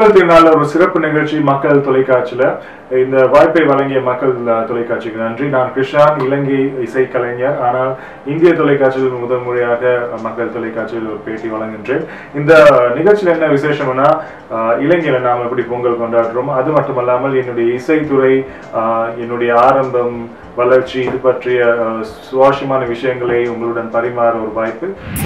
பொங்கல் திருநாள் ஒரு சிறப்பு நிகழ்ச்சி மக்கள் தொலைக்காட்சியில இந்த வாய்ப்பை வழங்கிய மக்கள் அஹ், தொலைக்காட்சிக்கு நன்றி நான் கிருஷ்ணான் இலங்கை இசைக்கலைஞர் ஆனால் இந்திய தொலைக்காட்சியில் முதல் முறையாக மக்கள் தொலைக்காட்சியில் ஒரு பேட்டி வழங்குகின்றேன் இந்த நிகழ்ச்சியில் என்ன விசேஷம்னா அஹ், இலங்கையில நாம் எப்படி பொங்கல் கொண்டாடுறோம் அது மட்டுமல்லாமல் என்னுடைய இசைத்துறை அஹ், என்னுடைய ஆரம்பம் வளர்ச்சி இது பற்றிய அஹ், சுவாரஸ்யமான விஷயங்களை உங்களுடன் பரிமாற ஒரு வாய்ப்பு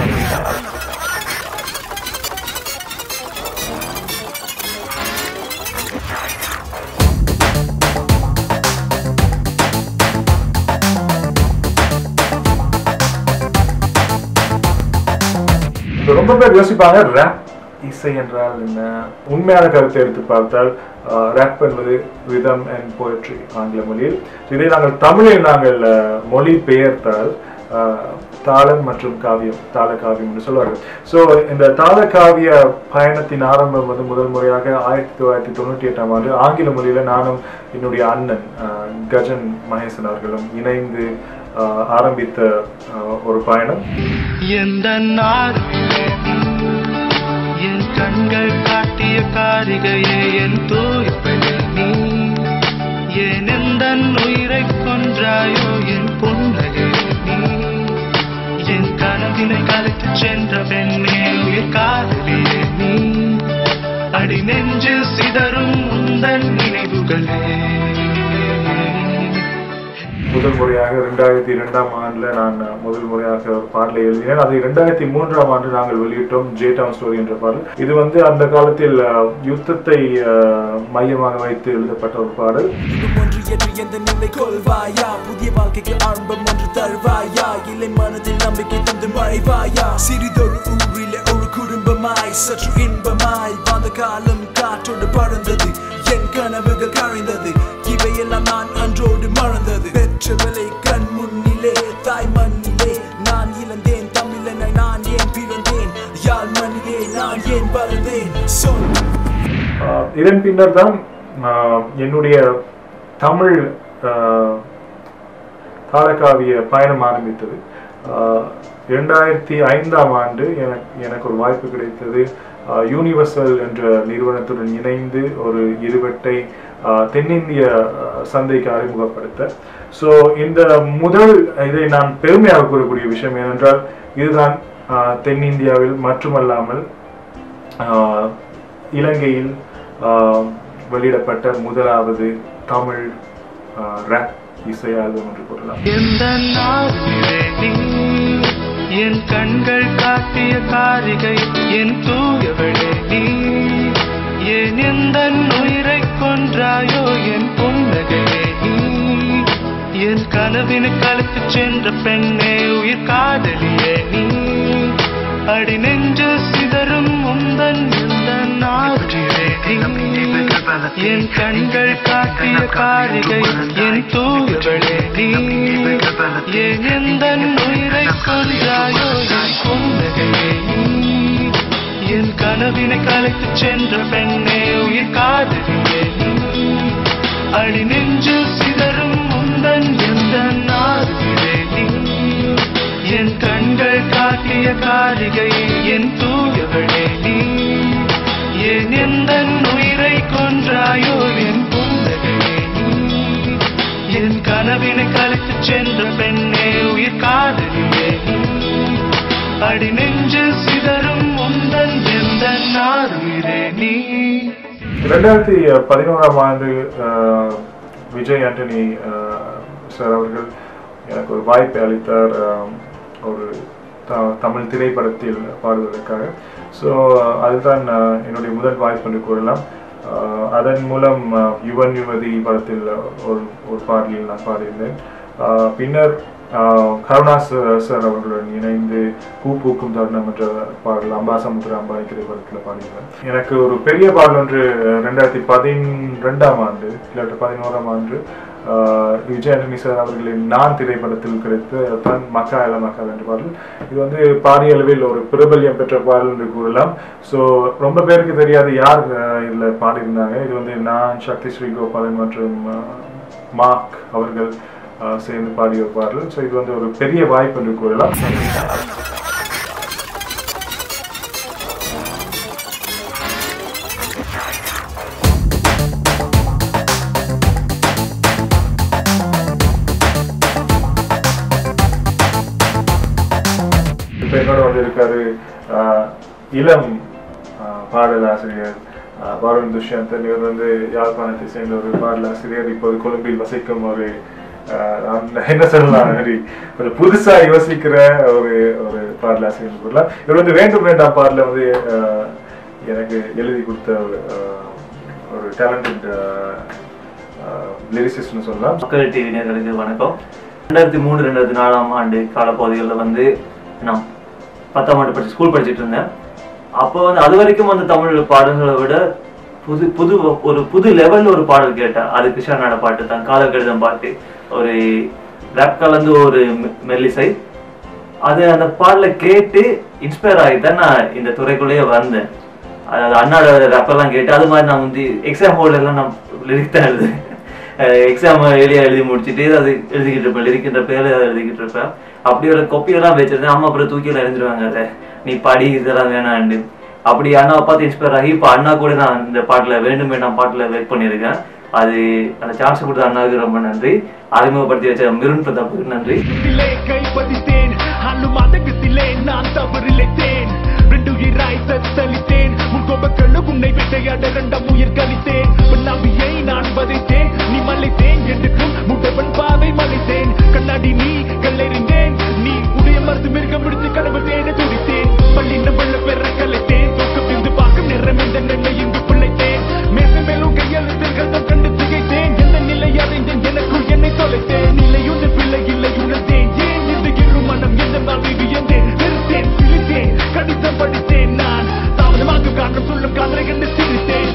இப்ப ரொம்ப பேர் யோசிப்பாங்க ரேப் இசை என்றால் என்ன உண்மையான கருத்தை எடுத்து பார்த்தால் ரேப் என்பது ரிதம் அண்ட் போயட்ரி ஆங்கில மொழியில் இதை நாங்கள் தமிழில் நாங்கள் அஹ், மொழி பெயர்த்தால் அஹ், தாளம் மற்றும் காவியம் தாள காவியம் என்று சொல்வார்கள் ஸோ இந்த தாள காவிய பயணத்தின் ஆரம்பம் வந்து முதல் முறையாக ஆயிரத்தி தொள்ளாயிரத்தி தொண்ணூற்றி எட்டாம் ஆண்டு ஆங்கில மொழியில நானும் என்னுடைய அண்ணன் அஹ், கஜன் மகேசன் அவர்களும் இணைந்து அஹ், ஆரம்பித்த அஹ், ஒரு பயணம் எந்த நாடு என் கண்கள் காட்டிய காரிகையே என் தூய்ப்படே நீ ஏன் எந்த உயிரை கொன்றாயோ என் புன்னகை நீ என் கனவினை கலைத்து சென்ற பெண்ணே உயிர் காதலியே நீ அடி நெஞ்சில் சிதறும் உந்தன் நினைவுகளே முதல் முறையாக ரெண்டாயிரத்தி இரண்டாம் ஆண்டுல நான் முதல் முறையாக ஒரு பாடலை எழுதினேன் அது இரண்டாயிரத்தி மூன்றாம் ஆண்டு நாங்கள் வெளியிட்டோம் ஜே டவுன் ஸ்டோரி என்ற பாடல் இது வந்து அந்த காலத்தில் அஹ், யுத்தத்தை அஹ், மையமாக வைத்து எழுதப்பட்ட ஒரு பாடல் இது ஒன்று என்று எந்த நிலை கொள்வாயா புதிய வாழ்க்கைக்கு ஆரம்பம் ஒன்று தருவாயா இல்லை மனதில் நம்பிக்கை தந்து மறைவாயா சிறிதொரு ஊரிலே ஒரு குடும்பமாய் சற்று இன்பமாய் வாழ்ந்த காலம் காற்றோடு பறந்தது என் கனவுகள் கரைந்தது இவையெல்லாம் நான் அன்றோடு மறந்தது பெற்றவளை கண் முன்னிலே தாய் மண்ணிலே நான் இழந்தேன் தமிழனை நான் ஏன் பிறந்தேன் யாழ் மண்ணிலே நான் ஏன் வளர்ந்தேன் சொல் அஹ், இதன் பின்னர் தான் அஹ், என்னுடைய தமிழ் அஹ், தாளக்காவிய பயணம் ஆரம்பித்தது அஹ், இரண்டாயிரத்தி ஐந்தாம் ஆண்டு எனக்கு எனக்கு ஒரு வாய்ப்பு கிடைத்தது அஹ், யூனிவர்சல் என்ற நிறுவனத்துடன் இணைந்து ஒரு இருவட்டை அஹ், தென்னிந்திய அஹ், சந்தைக்கு அறிமுகப்படுத்த ஸோ இந்த முதல் இதை நான் பெருமையாக கூறக்கூடிய விஷயம் ஏனென்றால் இதுதான் அஹ், தென்னிந்தியாவில் மட்டுமல்லாமல் ஆஹ் இலங்கையில் ஆஹ் வெளியிடப்பட்ட முதலாவது தமிழ் ரேப் இசை ஆல்பம் என்று கூறலாம் எந்த நாளிலே நீ என் கண்கள் காட்டிய காரிகை என் தூயவளே நீ ஏன் எந்த உயிரை கொன்றாயோ என் புன்னகையே நீ என் கனவினை கலைத்து சென்ற பெண்ணே உயிர் காதலியே நீ அடி நெஞ்சு சிதறும் உந்தன் எந்த நாட்டிலே நீ என் கண்கள் காட்டிய காரிகை என் தூயவளே நீ ஏன் எந்த உயிரை கொன்றாயோ என் புன்னகையே நீ என் கனவினை கலைத்து சென்ற பெண்ணே உயிர் காதலியே நீ அடி நெஞ்சு சிதறும் உந்தன் எந்த நாளிலே நீ என் கண்கள் காட்டிய காரிகை என் தூயவளே நீ ஏன் எந்த உயிரை கொன்றாயோ என் புன்னகையே நீ என் கனவினை கலைத்து சென்ற பெண்ணே உயிர் காதலியே நீ அடி நெஞ்சு சிதறும் உந்தன் எந்த நாருயிரே நீ ரெண்டாயிரத்தி பதினோராம் ஆண்டு ஆஹ், விஜய் ஆண்டனி ஆஹ், சார் அவர்கள் எனக்கு ஒரு வாய்ப்பை அளித்தார் ஆஹ், ஒரு த- தமிழ் திரைப்படத்தில் பாடுவதற்காக ஸோ அதுதான் ஆஹ், என்னுடைய முதல் வாய்ப்பு என்று கூறலாம் ஆஹ், அதன் மூலம் ஆஹ், யுவன் யுவதி படத்தில் ஒரு ஒரு பாடலில் நான் பாடியிருந்தேன் ஆஹ், பின்னர் ஆஹ், கருணா சார் சார் அவர்களுடன் இணைந்து பூ பூக்கும் தருணம் என்ற பாடல் அம்பாசமுத்திர அம்பானி திரைப்படத்தில் பாடியிருந்தேன் எனக்கு ஒரு பெரிய பாடல் ஒன்று ரெண்டாயிரத்தி பதிரெண்டாம் ஆண்டு இல்லாட்டி பதினோராம் ஆண்டு ஆஹ், விஜய் ஆண்டனி சார் அவர்களின் நான் திரைப்படத்தில் கிடைத்த தான் மக்கா இல மக்கா என்ற பாடல் இது வந்து பாரிய அளவில் ஒரு பிரபல்யம் பெற்ற பாடல் என்று கூறலாம் ஸோ ரொம்ப பேருக்கு தெரியாது யார் ஆஹ், இதுல பாடியிருந்தாங்க இது வந்து நான் சக்தி ஸ்ரீ கோபாலன் மற்றும் ஆஹ், மார்க் அவர்கள் ஆஹ், சேர்ந்து பாடிய பாடல் ஸோ இது வந்து ஒரு பெரிய வாய்ப்பு என்று கூறலாம் இப்போ என்னோட வந்து இருக்காரு ஆஹ், இளம் ஆஹ், பாடலாசிரியர் ஆஹ், வருண் துஷ்யந்தன் இவர் வந்து யாழ்ப்பாணத்தை சேர்ந்த ஒரு பாடலாசிரியர் இப்போது கொழும்பில் வசிக்கும் ஒரு ஆஹ், நான் என்ன சொல்லலாம் ஹரி ஒரு புதுசா யோசிக்கிற ஒரு ஒரு பாடலாசிரியர் சொல்லலாம் இவர் வந்து வேண்டும் வேண்டாம் பாடல வந்து ஆஹ், எனக்கு எழுதி கொடுத்த ஒரு ஆஹ், ஒரு டேலண்டட் லிரிசிஸ்ட்னு சொல்லலாம் மக்கள் டிவி நேர்களுக்கு வணக்கம் ரெண்டாயிரத்தி மூணு ரெண்டாயிரத்தி நாலாம் ஆண்டு காலப்பகுதிகளில் வந்து நான் பத்தாம் ஆண்டு படிச்சு ஸ்கூல் படிச்சுட்டு இருந்தேன் அப்போ வந்து அது வரைக்கும் வந்து தமிழ் பாடல்களை விட புது புது ஒரு புது லெவல்ல ஒரு பாடல் கேட்டேன் அது கிருஷ்ணனோட பாட்டு தான் காதல் கடிதம் பாட்டு ஒரு ரேப் கலந்து ஒரு மெ- மெல்லிசை அது அந்த பாடலை கேட்டு இன்ஸ்பயர் ஆகி தான் நான் இந்த துறைக்குள்ளேயே வந்தேன் அதாவது அண்ணாட ரப்பெல்லாம் கேட்டு அது மாதிரி நான் வந்து எக்ஸாம் ஹோல்ல எல்லாம் நான் லிரிக் தான் எழுதுவேன் எக்ஸாம் எழுதி எழுதி முடிச்சுட்டு அது எழுதிக்கிட்டு இருப்பேன் லிரிக்கின்ற பேர்ல அதை எழுதிக்கிட்டு இருப்பேன் அப்படி ஒரு கொப்பியெல்லாம் வச்சிருந்தேன் அம்மா அப்புறம் தூக்கியில் எறிஞ்சிருவாங்க அதை நீ படி இதெல்லாம் வேணாண்டு அப்படி அண்ணாவை பார்த்து இன்ஸ்பயர் ஆகி இப்போ அண்ணா கூட நான் இந்த பாட்டில் வேண்டும் வேண்டாம் பாட்டில் வெயிட் பண்ணியிருக்கேன் அது அந்த சான்ஸ் கொடுத்த அண்ணாவுக்கு ரொம்ப நன்றி அறிமுகப்படுத்தி வச்ச மிருன் பிரதாப்புக்கு நன்றி கைப்பதிலே கைப்பதித்தேன் அண்ணும் அதகத்திலே நான் தவறிழைத்தேன் ரெண்டு உயிராய் தத்தளித்தேன் உன் கோபக்கழு உன்னை வேட்டையாட இரண்டாம் உயிர் கழித்தேன் உன் நம்பியை நான் வதைத்தேன் நீ மலைத்தேன் என்றுக்கும் முட்டவன் பாதை மலைத்தேன் கண்ணாடி நீ கல்லெறிந்தேன் நீ உடைய மருந்து மிருகம் முடித்து கனவு தேட துடித்தேன் பள்ளி நம்பள பெற கலைத்தேன் தோக்க பிந்து பார்க்கும் நிறம் இந்த நிலை இங்கு பிழைத்தேன் மேலும் மேலும் கையெழுத்துகள் தான் கண்டு திகைத்தேன் எந்த நிலை அடைந்தேன் எனக்குள் என்னை தொலைத்தேன் நிலையுண்டு பிள்ளை இல்லை உணர்ந்தேன் ஏன் இந்த இரு மனம் எந்த நாள் வியந்தேன் வெறுத்தேன் சிரித்தேன் கடிதம் படித்தேன் நான் தாமதமாக காரணம் சொல்லும் காதலை கண்டு சிரித்தேன்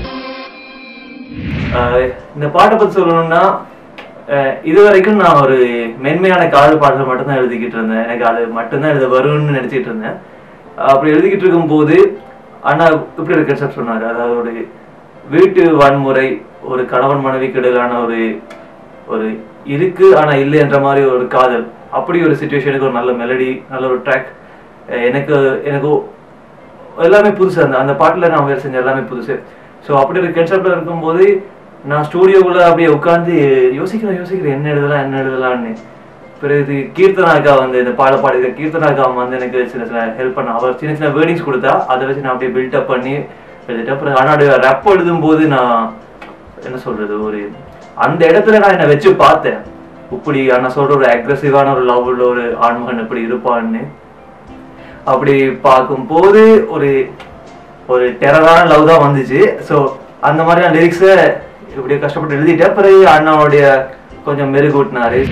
ஆஹ் இந்த பாட்டை பத்தி சொல்லணும்னா ஆஹ் இது வரைக்கும் நான் ஒரு மென்மையான காதல் பாடல் மட்டும்தான் எழுதிக்கிட்டு இருந்தேன் எனக்கு அது மட்டும்தான் எழுத வரும்னு நினைச்சிட்டு இருந்தேன் அப்படி எழுதிக்கிட்டு இருக்கும்போது ஆனா இப்படி ஒரு கன்செப்ட் சொன்னாரு அதாவது ஒரு வீட்டு வன்முறை ஒரு கணவன் மனைவிக்கு இடையிலான ஒரு ஒரு இருக்கு ஆனா இல்லை என்ற மாதிரி ஒரு காதல் அப்படி ஒரு சுச்சுவேஷனுக்கு ஒரு நல்ல மெலடி நல்ல ஒரு ட்ராக் எனக்கு எனக்கு எல்லாமே புதுசு அந்த அந்த பாட்டில் நான் வேலை செஞ்ச எல்லாமே புதுசு ஸோ அப்படி ஒரு கன்செப்டில் இருக்கும்போது நான் ஸ்டூடியோக்குள்ள அப்படியே உட்காந்து யோசிக்கிறேன் யோசிக்கிறேன் என்ன எழுதலாம் என்ன எழுதலாம்னு பிறகு கீர்த்தனா அக்கா வந்து இந்த பாட பாடுகிற கீர்த்தனா அக்கா வந்து எனக்கு சின்ன சின்ன ஹெல்ப் பண்ண அவர் சின்ன சின்ன வேர்டிங்ஸ் கொடுத்தா அதை வச்சு நான் அப்படியே பில்டப் பண்ணி எழுதிட்டேன் அப்புறம் ஆனால் ரப் எழுதும்போது நான் என்ன சொல்றது ஒரு அந்த இடத்துல நான் என்னை வச்சு பார்த்தேன் இப்படி அண்ணா சொல்ற ஒரு அக்ரெசிவான ஒரு லவ் உள்ள ஒரு ஆண்மகன் எப்படி இருப்பான்னு அப்படி பார்க்கும்போது ஒரு ஒரு டெரரான லவ் தான் வந்துச்சு ஸோ அந்த மாதிரியான லிரிக்ஸை இப்படியே கஷ்டப்பட்டு எழுதிட்டேன் பிறகு அண்ணாவுடைய கொஞ்சம் மெருகூட்டினாரு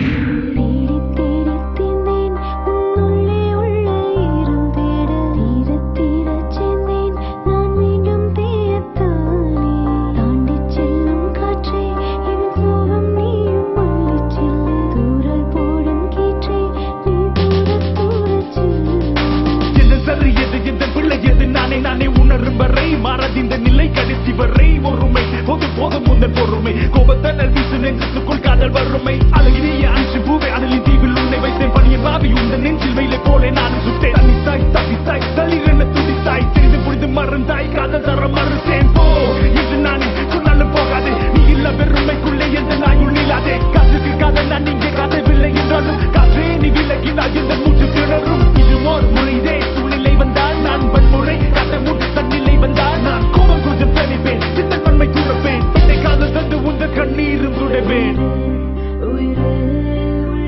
தேடித்தேடித்தேன் உன்னுள்ளே உள்ள ஈரம் தேட தீரத் தீரச் சென்றேன் நான் மீண்டும் தேயத்தானே தாண்டிச் செல்லும் காற்றே என் சோகம் நீயும் அள்ளிச் செல்ல தூரல் போடும் கீற்றே நீ தூரத் தூரச் செல்ல எது சரி எது எந்த பிள்ளை எது நானே நானே உணரும் வரை மாறாது இந்த நிலை கடைசி வரை ஒருமை போதும் போதும் முந்தன் பொறுமை கோபத்தனல் வீசு நெஞ்சுக்குள் காதல் வறுமை அழகிரிய அஞ்சு பூவை அடலின் தீவில் உன்னை வைத்தேன் பணியின் பாவி உந்த நெஞ்சில் வெயிலை போல நான் சுட்டேன் தனித்தாய் தப்பித்தாய் தளிரென துடித்தாய் தெரிந்து புரிந்து மறந்தாய் காதல் தர மறுத்தேன் போ என்று நானே சொன்னாலும் போகாதே நீ இல்ல வெறுமைக்குள்ளே எந்த நாயுள் நிலாதே காற்றுக்கு காதல் நான் இங்கே காதவில்லை என்றாலும் காற்றே நீ விலகினால் எந்த மூச்சு திணறும் இது ஓர் முறைதே சூழ்நிலை வந்தால் நான் வன்முறை காட்ட மூட்டு தன்னிலை வந்தால் நான் கோபம் கொஞ்சம் தணிப்பேன் சித்தன் பன்மை துறப்பேன் என்னை காதல் தந்து உந்த கண்ணீரும் துடைப்பேன் உயிரே உள்ள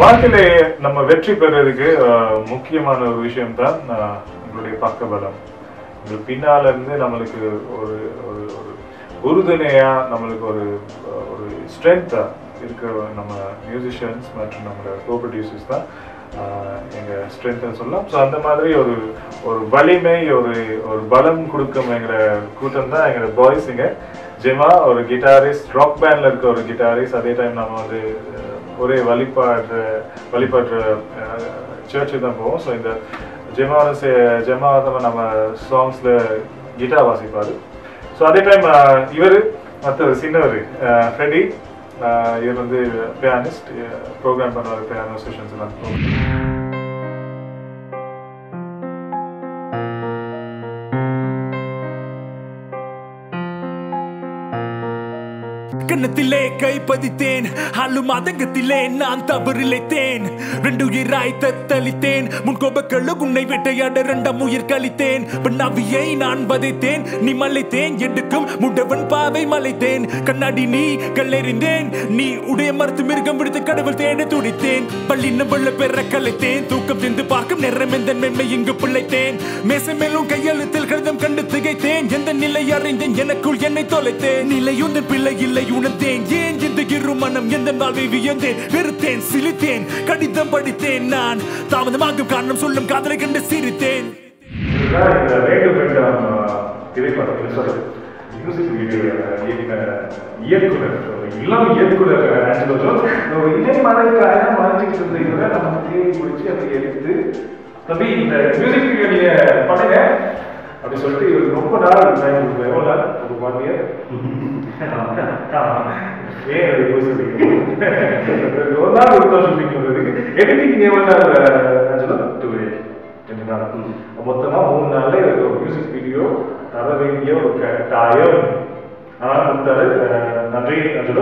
வாழ்க்கையில நம்ம வெற்றி பெறதுக்கு அஹ், முக்கியமான ஒரு விஷயம் தான் உங்களுடைய பக்கபலம் இது பின்னால இருந்து நம்மளுக்கு ஒரு ஒரு ஒரு உறுதுணையா நம்மளுக்கு ஒரு அஹ், ஒரு ஸ்ட்ரென்த்தா இருக்கிற நம்ம மியூசிஷியன்ஸ் மற்றும் நம்மளோட கோ ப்ரொடியூசர்ஸ் தான் ஆஹ், எங்க ஸ்ட்ரென்த்னு சொல்லலாம் ஸோ அந்த மாதிரி ஒரு ஒரு வலிமை ஒரு ஒரு பலம் கொடுக்கும் எங்களோட கூட்டம் தான் எங்களோட பாய்ஸுங்க ஜெமா ஒரு கிட்டாரிஸ்ட் ராக் பேண்ட்ல இருக்க ஒரு கிட்டாரிஸ்ட் அதே டைம் நம்ம வந்து அஹ், ஒரே வழிபாடுற வழிபாடுற சர்ச்சு தான் போவோம் ஸோ இந்த ஜெமாவோட சே- ஜெமா வந்து நம்ம சாங்ஸ்ல கிட்டார் வாசிப்பாரு ஸோ அதே டைம் இவர் மற்ற சின்னவர் ஃப்ரெடி இவர் வந்து பியானிஸ்ட் ப்ரோக்ராம் பண்ணுவார் பியானோ செஷன்ஸ் எல்லாம் கண்ணத்திலே கை பதித்தேன் ஆளும் அதங்கத்திலே நான் தவறிழைத்தேன் ரெண்டு உயிராய் தத்தளித்தேன் முன் கோபக்களு உன்னை வேட்டையாட ரெண்டாம் உயிர் கழித்தேன் பண்ணாவியை நான் வதைத்தேன் நீ மலைத்தேன் எடுக்கும் முடவன் பாவை மலைத்தேன் கண்ணாடி நீ கல்லெறிந்தேன் நீ உடைய மறுத்து மிருகம் விடுத்து கடவுள் தேட துடித்தேன் பள்ளின வெள்ள பெற கலைத்தேன் தூக்கம் சென்று பார்க்கும் நேரம் எந்த மென்மை இங்கு பிழைத்தேன் மேசை மேலும் கையெழுத்தில் கடிதம் கண்டு திகைத்தேன் எந்த நிலை அறிந்தேன் எனக்குள் என்னை தொலைத்தேன் நிலையுந்தன் பிள்ளை இல்லை உணர்ந்தேன் ஏன் இந்த இரு மனம் எந்த வாழ்வை வியந்தேன் வெறுத்தேன் சிலித்தேன் கடிதம் படித்தேன் நான் தாமதமாகும் காரணம் சொல்லும் காதலை கண்டு சிரித்தேன் இதுதான் இந்த வேண்டும் வேண்டாம் திரைப்படம் சொல்றது மியூசிக் வீடியோ இயக்கின இயக்குனர் ஒரு இளம் இயக்குனர் ஆஞ்சலோ ஜோன்ஸ் ஒரு இணை மலைக்காக மறைஞ்சிட்டு இருந்த இவரை நம்ம தேடி பிடிச்சி அதை எடுத்து தம்பி இந்த மியூசிக் வீடியோ நீங்க பண்ணுங்க அப்படி சொல்லிட்டு இவருக்கு ரொம்ப நாள் டைம் கொடுக்குறேன் எவ்வளோ நாள் ஒரு ஒன் இயர் ஏன் அது போய் சொல்றீங்க ஒரு நாள் கொடுத்தா ஷூட்டிங் பண்றதுக்கு எடிட்டிங் எவ்வளோ நாள் ஆஞ்சலோ டூ ரெண்டு நாள் மொத்தமா மூணு நாள்ல எனக்கு ஒரு மியூசிக் வீடியோ தர வேண்டிய ஒரு கட்டாயம் ஆனா கொடுத்தாரு அஹ் நன்றி அஞ்சலோ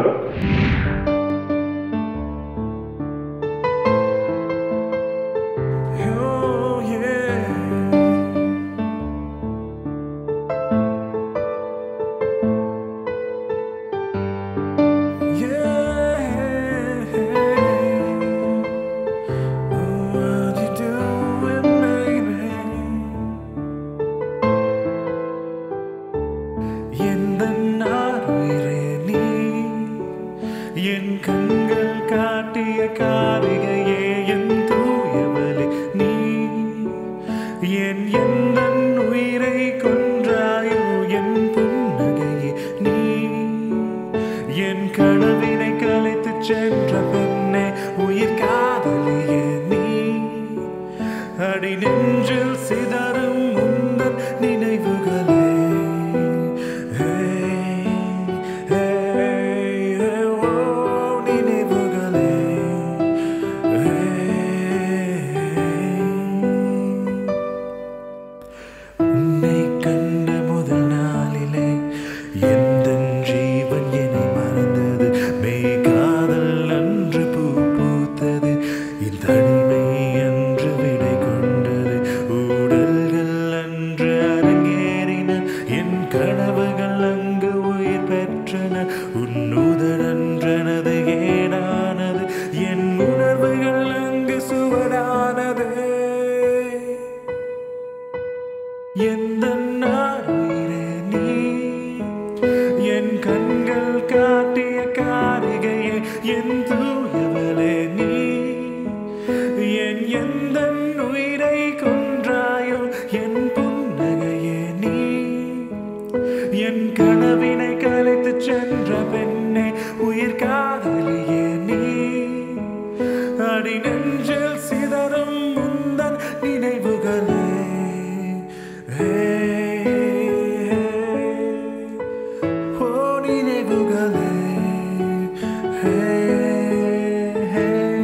Oh, yeah. Yeah. What you doing, baby? எந்த நாடுயிரே நீ என் கண்கள் காட்டிய காரிகையே என் தூயவளே நீ என் எந்த உயிரை கொன்றாயோ என் புன்னகையே நீ என் கனவினை கலைத்து சென்ற பெண்ணே உயிர் காதலியே நீ அடி நெஞ்சில் சிதறும் உந்தன் நினைவுகளே Hey, hey, hey, oh, நினைவுகளே Hey. உன்னை கண்ட முதல் நாளிலே எந்த ஜீவன் என்னை மறந்தது மெய்காதல் அன்று பூ பூத்தது என் தனிமை அன்று விடை கொண்டது ஊடல்கள் அன்று அரங்கேறின என் கனவுகள் அங்கு உயிர் பெற்றன உன்னுதல் அன்றனது ஏனானது என் உணர்வுகள் அங்கு சுவரானது எந்த நாடுயிரே நீ என் கண்கள் காட்டிய காரிகையே என் தூயவளே நீ என் எந்த உயிரை கொன்றாயோ என் புன்னகையே நீ என் கனவினை கலைத்து சென்ற பெண்ணே உயிர் காதலியே நீ அடி நெஞ்சில் சிதறும் முந்தன் நினைவுகளே Hey, hey. ஓ நினைவுகளே Hey, hey.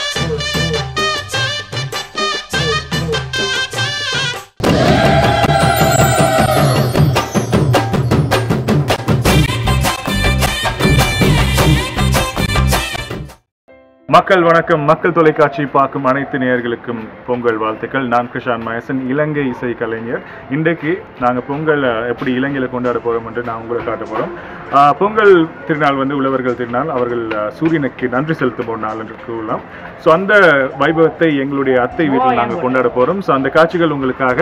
Thank மக்கள் வணக்கம் மக்கள் தொலைக்காட்சி பார்க்கும் அனைத்து நேயர்களுக்கும் பொங்கல் வாழ்த்துக்கள் நான் கிருஷான் மயசன் இலங்கை இசை கலைஞர் இன்றைக்கு நாங்கள் பொங்கல் அஹ், எப்படி இலங்கையில் கொண்டாட போகிறோம் என்று நான் உங்களை காட்ட போகிறோம் பொங்கல் திருநாள் வந்து உழவர்கள் திருநாள் அவர்கள் அஹ், சூரியனுக்கு நன்றி செலுத்தும் ஒரு நாள் என்று கூறலாம் ஸோ அந்த வைபவத்தை எங்களுடைய அத்தை வீட்டில் நாங்கள் கொண்டாட போகிறோம் ஸோ அந்த காட்சிகள் உங்களுக்காக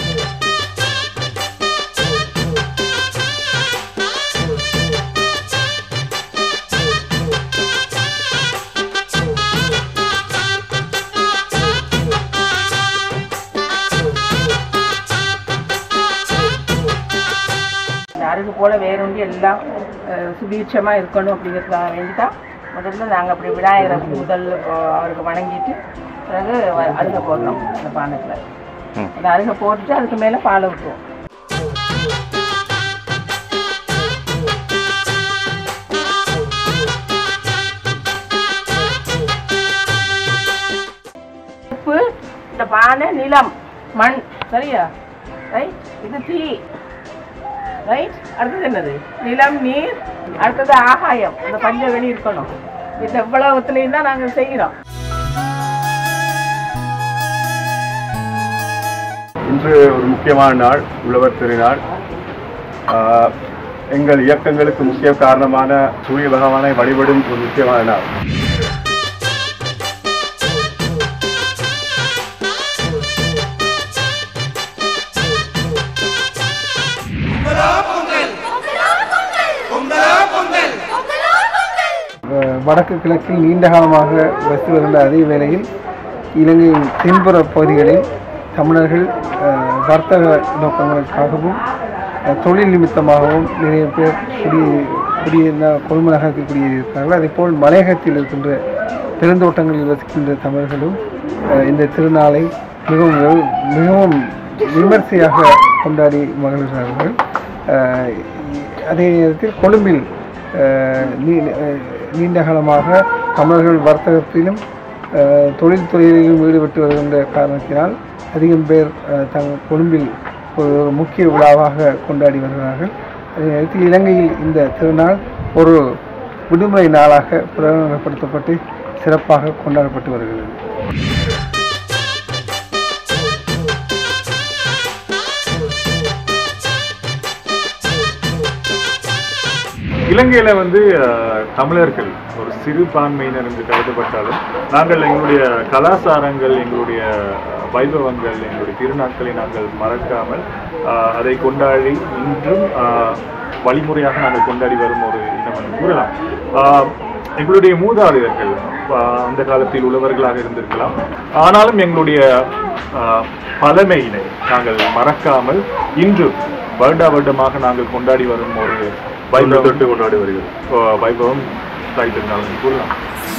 இந்த அருகு போல வேறொண்டி எல்லாம் அஹ், சுபீட்சமா இருக்கணும் அப்படிங்கிறதுக்காக வேண்டி தான் முதல்ல நாங்கள் அப்படி விநாயகரை முதல் அஹ், அவருக்கு வணங்கிட்டு பிறகு வ- அருகை போடணும் அந்த பானத்தில் அந்த அருகை போட்டுட்டு அதுக்கு மேலே பாலை ஊற்றுவோம் உப்பு இந்த பானை நிலம் மண் சரியா ரைட் இது தீ ரைட் அடுத்தது என்னது நிலம் நீர் அடுத்தது ஆகாயம் இந்த பஞ்சவெளி இருக்கணும் இந்த இவ்வளவுத்துலையும் தான் நாங்கள் செய்கிறோம் இன்று ஒரு முக்கியமான நாள் உழவர் திருநாள் ஆஹ், எங்கள் இயக்கங்களுக்கு முக்கிய காரணமான சூரிய பகவானை வழிபடும் ஒரு முக்கியமான நாள் அஹ் வடக்கு கிழக்கில் நீண்ட காலமாக வசித்து வருகின்ற அதே வேளையில் இலங்கையின் தென்புற பகுதிகளில் தமிழர்கள் அஹ், வர்த்தக நோக்கங்களுக்காகவும் அஹ், தொழில் நிமித்தமாகவும் நிறைய பேர் குடி குடியிருந்த கொள்மநகரத்தில் குடியேறியிருக்கிறார்கள் அதேபோல் மலையகத்தில் இருக்கின்ற பெருந்தோட்டங்களில் வசிக்கின்ற தமிழர்களும் அஹ், இந்த திருநாளை மிகவும் வெ- மிகவும் விமர்சையாக கொண்டாடி மகிழ்கிறார்கள் அஹ், அதே நேரத்தில் கொழும்பில் அஹ், நீ- அஹ், நீண்ட காலமாக தமிழர்கள் வர்த்தகத்திலும் அஹ், தொழில்துறையிலும் ஈடுபட்டு வருகின்ற காரணத்தினால் அதிகம் பேர் அஹ், தங் கொழும்பில் ஒரு முக்கிய விழாவாக கொண்டாடி வருகிறார்கள் அதே நேரத்தில் இலங்கையில் இந்த திருநாள் ஒரு விடுமுறை நாளாக பிரகடனப்படுத்தப்பட்டு சிறப்பாக கொண்டாடப்பட்டு வருகிறது இலங்கையில வந்து அஹ், தமிழர்கள் ஒரு சிறுபான்மையினர் என்று கருதப்பட்டாலும் நாங்கள் எங்களுடைய கலாச்சாரங்கள் எங்களுடைய அஹ், வைபவங்கள் எங்களுடைய திருநாட்களை நாங்கள் மறக்காமல் அஹ், அதை கொண்டாடி இன்றும் அஹ், வழிமுறையாக நாங்கள் கொண்டாடி வரும் ஒரு இனம் என்று கூறலாம் அஹ், எங்களுடைய மூதாதையர்கள் அஹ், அந்த காலத்தில் உழவர்களாக இருந்திருக்கலாம் ஆனாலும் எங்களுடைய அஹ், பழமையினை நாங்கள் மறக்காமல் இன்றும் வருடா வருடமாக நாங்கள் கொண்டாடி வரும் ஒரு வைபவம் தொட்டு கொண்டாடி வருகிறோம் வைபவம் தாய் திருநாள் என்று கூறலாம்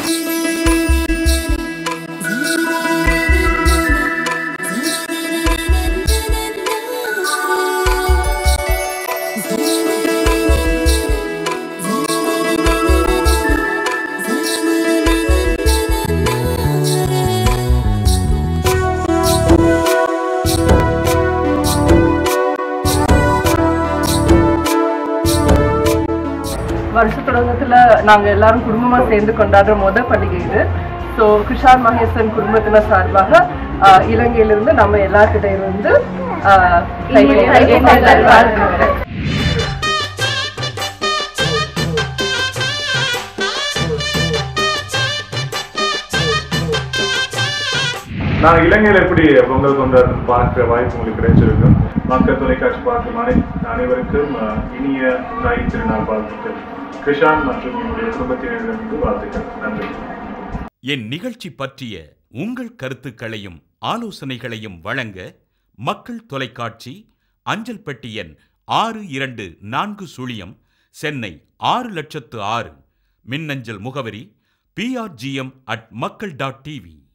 வருஷ தொடக்கத்துல நாங்க எல்லாரும் குடும்பமா சேர்ந்து கொண்டாடுற முத பண்டிகை இது ஸோ கிருஷான் மகேசன் குடும்பத்தினர் சார்பாக ஆஹ், இலங்கையிலிருந்து நம்ம எல்லார்கிட்ட இருந்து ஆஹ், நல்வாழ்த்துக்கள். நான் இலங்கையில் எப்படி பொங்கல் கொண்டாடு பார்க்க வாய்ப்பு உங்களுக்கு கிடைச்சிருக்கும் மக்கள் தொலைக்காட்சி பார்க்கும் அனை அனைவருக்கும் அஹ், இனிய தாய் திருநாள் வாழ்த்துக்கள் கிருஷான் மற்றும் என்னுடைய குடும்பத்தினரிடமிருந்து வாழ்த்துக்கள் நன்றி என் நிகழ்ச்சி பற்றிய உங்கள் கருத்துக்களையும் ஆலோசனைகளையும் வழங்க மக்கள் தொலைக்காட்சி அஞ்சல் பெட்டி எண் ஆறு இரண்டு நான்கு சுழியம் சென்னை ஆறு லட்சத்து ஆறு மின்னஞ்சல் முகவரி PRGM at Makkal dot TV